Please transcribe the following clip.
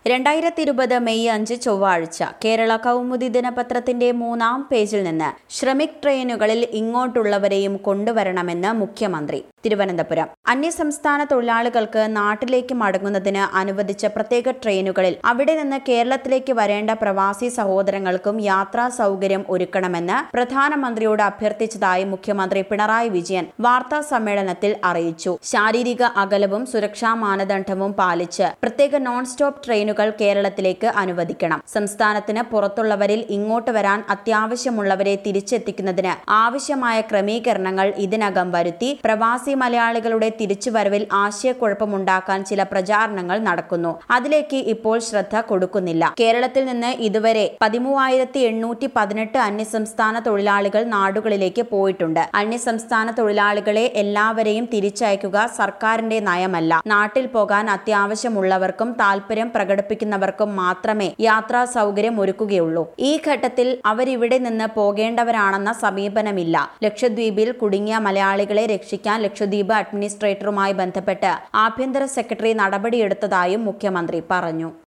രണ്ടായിരത്തി ഇരുപത് മെയ് അഞ്ച് ചൊവ്വാഴ്ച കേരള കൗമുദി ദിനപത്രത്തിന്റെ മൂന്നാം പേജിൽ നിന്ന് ശ്രമിക് ട്രെയിനുകളിൽ ഇങ്ങോട്ടുള്ളവരെയും കൊണ്ടുവരണമെന്ന് മുഖ്യമന്ത്രി തിരുവനന്തപുരം അന്യസംസ്ഥാന തൊഴിലാളികൾക്ക് നാട്ടിലേക്ക് മടങ്ങുന്നതിന് അനുവദിച്ച പ്രത്യേക ട്രെയിനുകളിൽ അവിടെ നിന്ന് കേരളത്തിലേക്ക് വരേണ്ട പ്രവാസി സഹോദരങ്ങൾക്കും യാത്രാ സൗകര്യം ഒരുക്കണമെന്ന് പ്രധാനമന്ത്രിയോട് അഭ്യർത്ഥിച്ചതായി മുഖ്യമന്ത്രി പിണറായി വിജയൻ വാർത്താ സമ്മേളനത്തിൽ അറിയിച്ചു ശാരീരിക അകലവും സുരക്ഷാ മാനദണ്ഡവും പാലിച്ച് പ്രത്യേക നോൺ സ്റ്റോപ്പ് ട്രെയിനുകൾ കേരളത്തിലേക്ക് അനുവദിക്കണം സംസ്ഥാനത്തിന് പുറത്തുള്ളവരിൽ ഇങ്ങോട്ട് വരാൻ അത്യാവശ്യമുള്ളവരെ തിരിച്ചെത്തിക്കുന്നതിന് ആവശ്യമായ ക്രമീകരണങ്ങൾ ഇതിനകം വരുത്തി പ്രവാസി മലയാളികളുടെ തിരിച്ചുവരവിൽ ആശയക്കുഴപ്പമുണ്ടാക്കാൻ ചില പ്രചാരണങ്ങൾ നടക്കുന്നു അതിലേക്ക് ഇപ്പോൾ ശ്രദ്ധ കൊടുക്കുന്നില്ല കേരളത്തിൽ നിന്ന് ഇതുവരെ പതിമൂവായിരത്തി എണ്ണൂറ്റി പതിനെട്ട് അന്യസംസ്ഥാന തൊഴിലാളികൾ നാടുകളിലേക്ക് പോയിട്ടുണ്ട് അന്യസംസ്ഥാന തൊഴിലാളികളെ എല്ലാവരെയും തിരിച്ചയക്കുക സർക്കാരിന്റെ നയമല്ല നാട്ടിൽ പോകാൻ അത്യാവശ്യമുള്ളവർക്കും താല്പര്യം പ്രകടിപ്പിക്കുന്നവർക്കും മാത്രമേ യാത്രാ സൗകര്യം ഒരുക്കുകയുള്ളൂ ഈ ഘട്ടത്തിൽ അവരിവിടെ നിന്ന് പോകേണ്ടവരാണെന്ന സമീപനമില്ല ലക്ഷദ്വീപിൽ കുടുങ്ങിയ മലയാളികളെ രക്ഷിക്കാൻ ലക്ഷദ്വീപ് അഡ്മിനിസ്ട്രേറ്ററുമായി ബന്ധപ്പെട്ട് ആഭ്യന്തര സെക്രട്ടറി നടപടിയെടുത്തതായും മുഖ്യമന്ത്രി പറഞ്ഞു